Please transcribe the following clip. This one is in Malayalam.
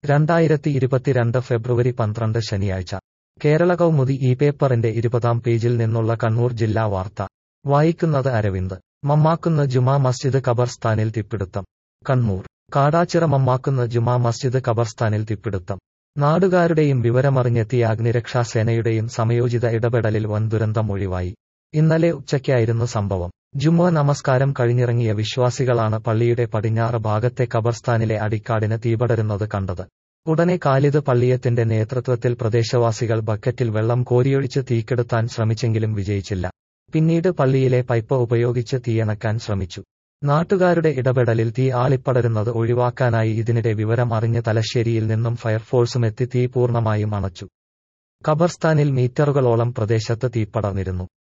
രണ്ടായിരത്തി ഇരുപത്തിരണ്ട് ഫെബ്രുവരി പന്ത്രണ്ട് ശനിയാഴ്ച കേരള കൗമുദി ഈ പേപ്പറിന്റെ ഇരുപതാം പേജിൽ നിന്നുള്ള കണ്ണൂർ ജില്ലാ വാർത്ത വായിക്കുന്നത് അരവിന്ദ് മമ്മാക്കുന്ന് ജുമാ മസ്ജിദ് ഖബർസ്ഥാനിൽ തീപിടുത്തം കണ്ണൂർ കാടാച്ചിറ മമ്മാക്കുന്ന് ജുമാ മസ്ജിദ് ഖബർസ്ഥാനിൽ തീപിടുത്തം നാടുകാരുടെയും വിവരമറിഞ്ഞെത്തിയ അഗ്നിരക്ഷാസേനയുടെയും സമയോചിത ഇടപെടലിൽ വൻ ദുരന്തം ഒഴിവായി ഇന്നലെ ഉച്ചയ്ക്കായിരുന്നു സംഭവം ജുമുഅ നമസ്കാരം കഴിഞ്ഞിറങ്ങിയ വിശ്വാസികളാണ് പള്ളിയുടെ പടിഞ്ഞാറ് ഭാഗത്തെ ഖബർസ്ഥാനിലെ അടിക്കാടിന് തീപടരുന്നത് കണ്ടത് ഉടനെ കാലിദ് പള്ളിയത്തിന്റെ നേതൃത്വത്തിൽ പ്രദേശവാസികൾ ബക്കറ്റിൽ വെള്ളം കോരിയൊഴിച്ച് തീക്കെടുത്താൻ ശ്രമിച്ചെങ്കിലും വിജയിച്ചില്ല പിന്നീട് പള്ളിയിലെ പൈപ്പ് ഉപയോഗിച്ച് തീയണക്കാൻ ശ്രമിച്ചു നാട്ടുകാരുടെ ഇടപെടലിൽ തീ ആളിപ്പടരുന്നത് ഒഴിവാക്കാനായി ഇതിനിടെ വിവരം അറിഞ്ഞ് തലശ്ശേരിയിൽ നിന്നും ഫയർഫോഴ്സുമെത്തി തീ പൂർണ്ണമായും അണച്ചു ഖബർസ്ഥാനിൽ മീറ്ററുകളോളം പ്രദേശത്ത് തീപ്പടർന്നിരുന്നു